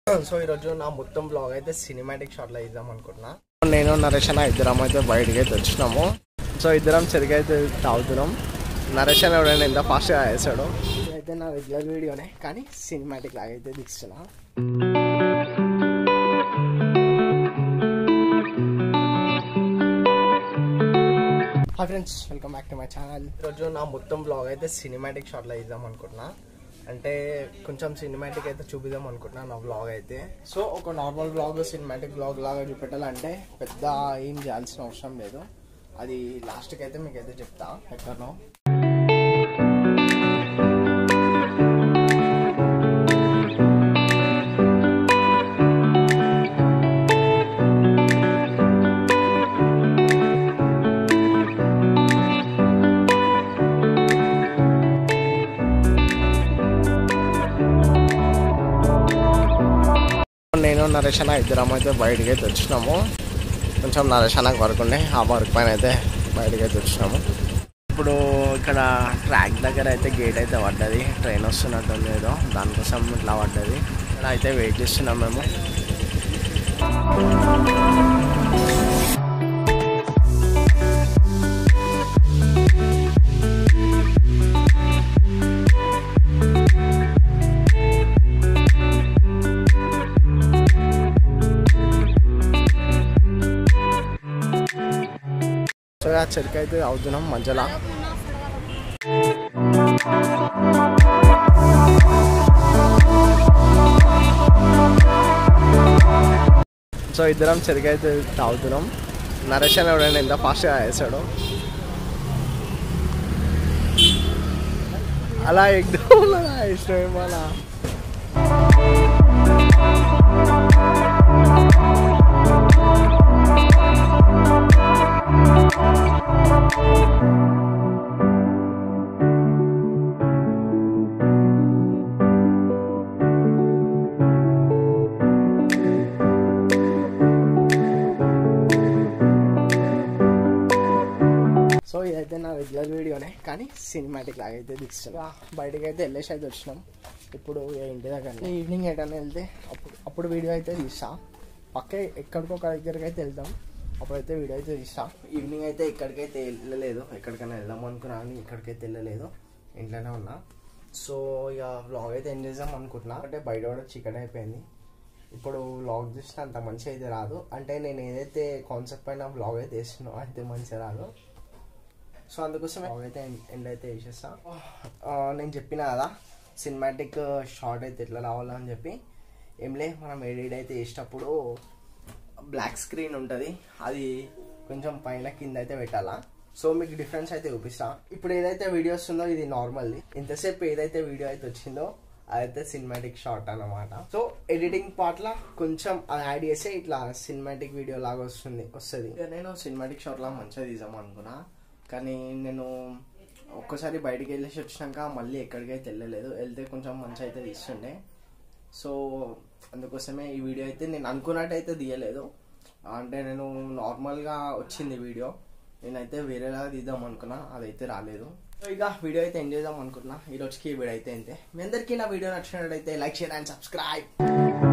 so ఈరోజు నా మొత్తం బ్లాగ్ అయితే సినిమాటిక్ షాట్లో ఇద్దాం అనుకుంటున్నా నేను నరేష్ అన్న ఇద్దరం అయితే బయటికి అయితే వచ్చినాము సో ఇద్దరం సరిగా అయితే తాగుతున్నాం నరేష్ అన్న ఎవడైనా ఎంత ఫాస్ట్గా వేసాడు అయితే నా రెగ్యులర్ వీడియోనే కానీ సినిమాటిక్ లాగా అయితే తీస్తున్నా hi friends welcome back to my channel ఈరోజు నా మొత్తం బ్లాగ్ అయితే సినిమాటిక్ షాట్లో ఇద్దాం అనుకుంటున్నా అంటే కొంచెం సినిమాటిక్ అయితే చూపిద్దాం అనుకుంటున్నా నా బ్లాగ్ అయితే సో ఒక నార్మల్ బ్లాగ్ సినిమాటిక్ బ్లాగ్ లాగా చూపెట్టాలంటే పెద్ద ఏం చేయాల్సిన అవసరం లేదు అది లాస్ట్కి అయితే మీకు అయితే చెప్తా ఎక్కడనో నేను నరేష్ అన్న ఇద్దరం అయితే బయటికి అయితే వచ్చినాము కొంచెం నరేష్ అన్నకు వర్క్ ఉండే ఆ వర్క్ పైన అయితే బయటికి అయితే వచ్చినాము ఇప్పుడు ఇక్కడ ట్రాక్ దగ్గర అయితే గేట్ అయితే పడ్డది ట్రైన్ వస్తున్నట్టుంది ఏదో దానికోసం ఇట్లా పడ్డది ఇక్కడ అయితే వెయిట్ చేస్తున్నాం మేము సో ఆ చెరుకు అయితే అవుతున్నాం మధ్యలో సో ఇద్దరం చెరుకు అయితే తాగుతున్నాం నరేష్ అని ఎవడైనా ఎంత ఫాస్ట్గా వేసాడు అలా ఎగ్దం అలా ఇష్టం అలా సో ఇదైతే నా రెగ్యులర్ వీడియోనే కానీ సినిమాటిక్ లాగా అయితే తీస్తున్నా బయటకి అయితే వెళ్ళేసి అయితే వచ్చినాం ఇప్పుడు ఇక ఇంటి దగ్గర ఈవినింగ్ ఎటైనా వెళ్తే అప్పుడు అప్పుడు వీడియో అయితే తీస్తా పక్కే ఎక్కడికో ఒక దగ్గరికి అయితే వెళ్తాం అప్పుడైతే వీడియో అయితే తీస్తా ఈవినింగ్ అయితే ఎక్కడికైతే వెళ్ళలేదు ఎక్కడికైనా వెళ్దాం అనుకున్నా కానీ ఎక్కడికైతే వెళ్ళలేదు ఇంట్లోనే ఉన్నా సో ఇక వ్లాగ్ అయితే ఎంజాయ్ చేద్దాం అనుకుంటున్నా అంటే బయట కూడా చికెన్ అయిపోయింది ఇప్పుడు వ్లాగ్ చూస్తే అంత మంచి అయితే రాదు అంటే నేను ఏదైతే కాన్సెప్ట్ పైన వ్లాగ్ అయితే వేస్తున్నా అయితే మంచిగా రాదు సో అందుకోసం వ్లాగ్ అయితే ఎండ్ అయితే వేసేస్తా ఆ, నేను చెప్పిన కదా సినిమాటిక్ షార్ట్ అయితే ఎట్లా రావాలని చెప్పి ఏం లే మనం ఎడిట్ అయితే వేసేటప్పుడు బ్లాక్ స్క్రీన్ ఉంటుంది అది కొంచెం పైన కింద అయితే పెట్టాలా సో మీకు డిఫరెన్స్ అయితే చూపిస్తా ఇప్పుడు ఏదైతే వీడియో వస్తుందో ఇది నార్మల్ది ఇంతసేపు ఏదైతే వీడియో అయితే వచ్చిందో అదైతే సినిమాటిక్ షార్ట్ అన్నమాట సో ఎడిటింగ్ పార్ట్ లా కొంచెం అది యాడ్ చేస్తే ఇట్లా సినిమాటిక్ వీడియో లాగా వస్తుంది వస్తుంది ఇక నేను సినిమాటిక్ షార్ట్ లా మంచిగా తీసాం అనుకున్నా కానీ నేను ఒక్కసారి బయటికి వెళ్ళేసి వచ్చినాక మళ్ళీ ఎక్కడికైతే వెళ్ళలేదు వెళ్తే కొంచెం మంచి అయితే తీస్తుండే సో అందుకోసమే ఈ వీడియో అయితే నేను అనుకున్నట్టు అయితే తీయలేదు అంటే నేను నార్మల్గా వచ్చింది వీడియో నేనైతే వేరేలాగా తీద్దాం అనుకున్నా అదైతే రాలేదు సో ఇక వీడియో అయితే ఎంజాయ్ చేద్దాం అనుకున్నా ఈ రోజుకి ఈ వీడియో అయితే అంతే మీ అందరికీ నా వీడియో నచ్చినట్లయితే లైక్ షేర్ అండ్ సబ్స్క్రైబ్